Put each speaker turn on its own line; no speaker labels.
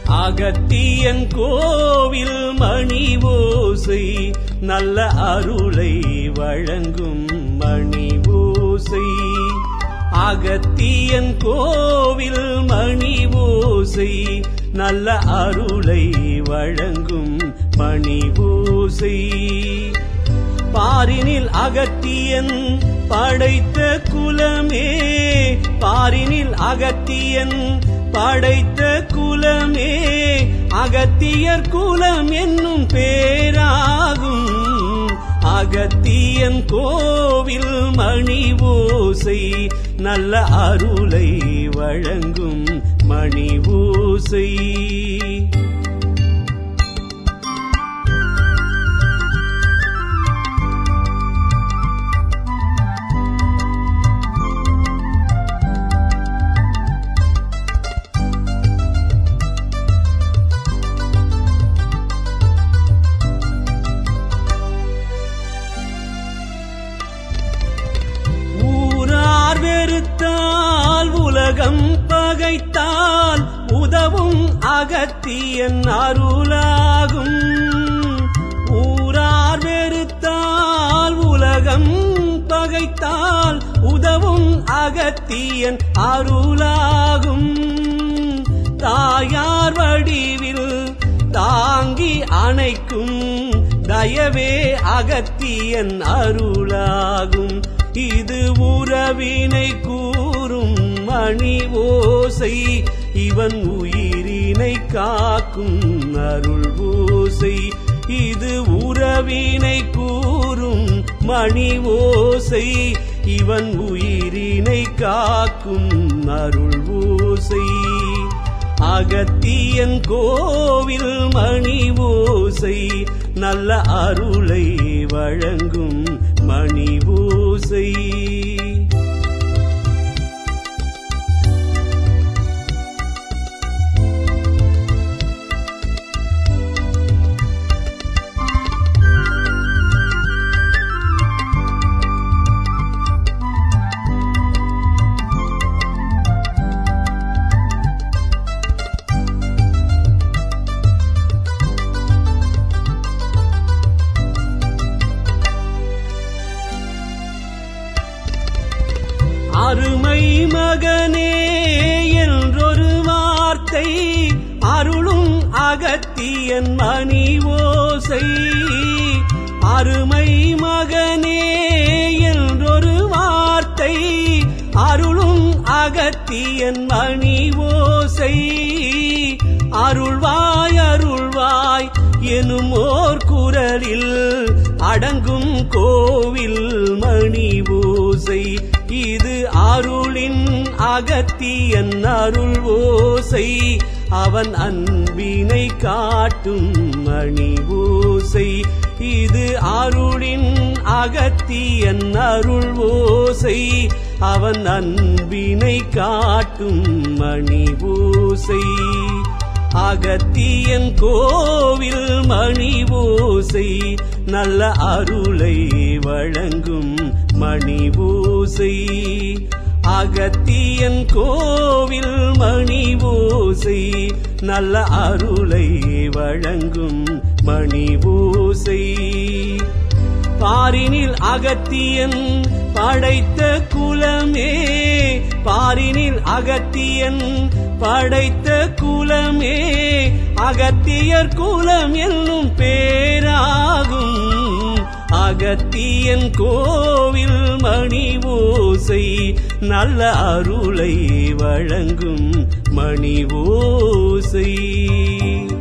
அகத்தியன் கோவில் மணி ஓசை நல்ல அருளை வழங்கும் மணி ஓசை அகத்தியன் கோவில் மணி ஓசை நல்ல அருளை வழங்கும் மணி ஓசை பாரினில் அகத்தியன் படைத்த குலமே பாரினில் அகத்தியன் படைத்த குலமே அகத்தியர் குலம் என்னும் பேராகும் அகத்தியன் கோவில் மணி ஓசை நல்ல அருளை வழங்கும் மணி ஓசை ஊரார் வெறுத்தால் உலகம் பகைத்தால் உதவும் அகத்தியன் அருளாகும் ஊரார் வெறுத்தால் உலகம் பகைத்தால் உதவும் அகத்தியன் அருளாகும் தாயார் வடிவில் தாங்கி அணைக்கும் தயவே அகத்தியன் அருளாகும் இது உறவினை கூறும் மணி ஓசை இவன் உயிரினை காக்கும் அருள் ஓசை இது உறவினை கூறும் மணி ஓசை இவன் உயிரினை காக்கும் அருள் ஓசை அகத்தியன் கோவில் மணி ஓசை நல்ல அருளை வழங்கும் மணி ஓசை அருமை மகனே என்றொரு வார்த்தை அருளும் அகத்தியன் மணி ஓசை அருமை மகனே என்றொரு வார்த்தை அருளும் அகத்தியன் மணி ஓசை அருள்வாய் அருள்வாய் எனும் ஓர் குரலில் அடங்கும் கோவில் மணி ஓசை இது அருளின் அகத்தியன் அருள் ஓசை அவன் அன்பினை காட்டும் மணி ஓசை இது அருளின் அகத்தியன் அருள் ஓசை அவன் அன்பினை காட்டும் மணி ஓசை அகத்தியன் கோவில் மணி ஓசை நல்ல அருளை வழங்கும் மணி ஓசை அகத்தியன் கோவில் மணி ஓசை நல்ல அருளை வழங்கும் மணி ஓசை பாரினில் அகத்தியன் படைத்த குலமே பாரினில் அகத்தியன் படைத்த குலமே அகத்தியர் குலம் என்னும் பேராகும் அகத்தியன் கோவில் மணி ஓசை நல்ல அருளை வழங்கும் மணி ஓசை